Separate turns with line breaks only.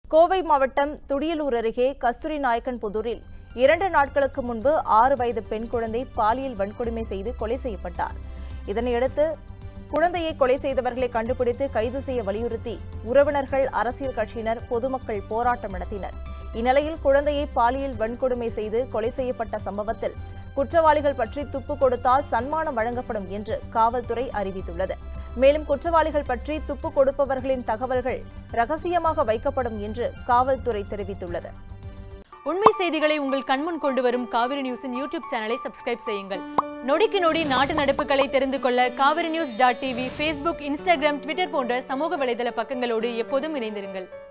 கோவை மாவட்டம் துடியலூர் அருகே கஸ்தூரி நாயக்கன் புதூரில் இரண்டு நாட்களுக்கு முன்பு ஆறு வயது பெண் குழந்தை பாலியல் வன்கொடுமை செய்து கொலை செய்யப்பட்டார் இதனையடுத்து குழந்தையை கொலை செய்தவர்களை கண்டுபிடித்து கைது செய்ய வலியுறுத்தி உறவினர்கள் அரசியல் கட்சியினர் பொதுமக்கள் போராட்டம் நடத்தினர் இந்நிலையில் குழந்தையை பாலியல் வன்கொடுமை செய்து கொலை செய்யப்பட்ட சம்பவத்தில் குற்றவாளிகள் பற்றி துப்பு கொடுத்தால் சன்மானம் வழங்கப்படும் என்று காவல்துறை அறிவித்துள்ளது மேலும் குற்றவாளிகள் பற்றி துப்பு கொடுப்பவர்களின் தகவல்கள் ரகசியமாக வைக்கப்படும் என்று காவல்துறை தெரிவித்துள்ளது
உண்மை செய்திகளை உங்கள் கண்முன் கொண்டு வரும் காவிரி நியூஸின் யூடியூப் சேனலை சப்ஸ்கிரைப் செய்யுங்கள் நொடிக்கு நொடி நாட்டு நடப்புகளை தெரிந்து கொள்ள Kaveri news dot TV Facebook Instagram Twitter போன்ற சமூக வலைதள பக்கங்களோடு எப்போதும் இணைந்திருங்கள்